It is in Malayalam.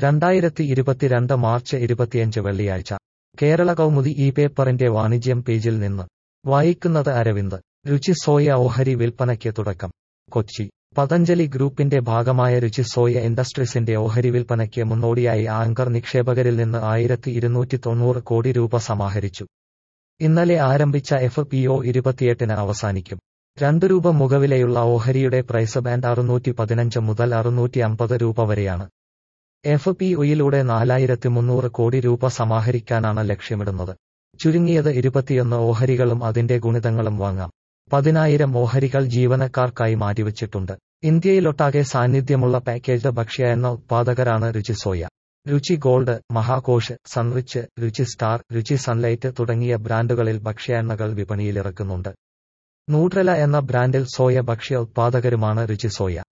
രണ്ടായിരത്തി ഇരുപത്തിരണ്ട് മാർച്ച് ഇരുപത്തിയഞ്ച് വെള്ളിയാഴ്ച കേരള കൗമുദി ഈ പേപ്പറിന്റെ വാണിജ്യം പേജിൽ നിന്ന് വായിക്കുന്നത് അരവിന്ദ് രുചി സോയ ഓഹരി വിൽപ്പനയ്ക്ക് തുടക്കം കൊച്ചി പതഞ്ജലി ഗ്രൂപ്പിന്റെ ഭാഗമായ രുചി സോയ ഇൻഡസ്ട്രീസിന്റെ ഓഹരി വിൽപ്പനയ്ക്ക് മുന്നോടിയായി ആങ്കർ നിക്ഷേപകരിൽ നിന്ന് ആയിരത്തി ഇരുന്നൂറ്റി തൊണ്ണൂറ് കോടി രൂപ സമാഹരിച്ചു ഇന്നലെ ആരംഭിച്ച എഫ് പി ഒ ഇരുപത്തിയെട്ടിന് അവസാനിക്കും രണ്ട് രൂപ മുഖവിലയുള്ള ഓഹരിയുടെ പ്രൈസ് ബാൻഡ് അറുന്നൂറ്റി പതിനഞ്ച് മുതൽ അറുന്നൂറ്റി അമ്പത് രൂപ വരെയാണ് എഫ് പി ഒയിലൂടെ നാലായിരത്തി മുന്നൂറ് കോടി രൂപ സമാഹരിക്കാനാണ് ലക്ഷ്യമിടുന്നത് ചുരുങ്ങിയത് ഇരുപത്തിയൊന്ന് ഓഹരികളും അതിന്റെ ഗുണിതങ്ങളും വാങ്ങാം പതിനായിരം ഓഹരികൾ ജീവനക്കാർക്കായി മാറ്റിവച്ചിട്ടുണ്ട് ഇന്ത്യയിലൊട്ടാകെ സാന്നിധ്യമുള്ള പാക്കേജ്ഡ് ഭക്ഷ്യ എന്ന ഉത്പാദകരാണ് രുചി സോയ രുചി ഗോൾഡ് മഹാകോഷ് സൺറിച്ച് രുചി സ്റ്റാർ രുചി സൺലൈറ്റ് തുടങ്ങിയ ബ്രാൻഡുകളിൽ ഭക്ഷ്യ എണ്ണകൾ വിപണിയിലിറക്കുന്നുണ്ട് നൂട്രല എന്ന ബ്രാൻഡിൽ സോയ ഭക്ഷ്യ ഉത്പാദകരുമാണ് രുചി സോയ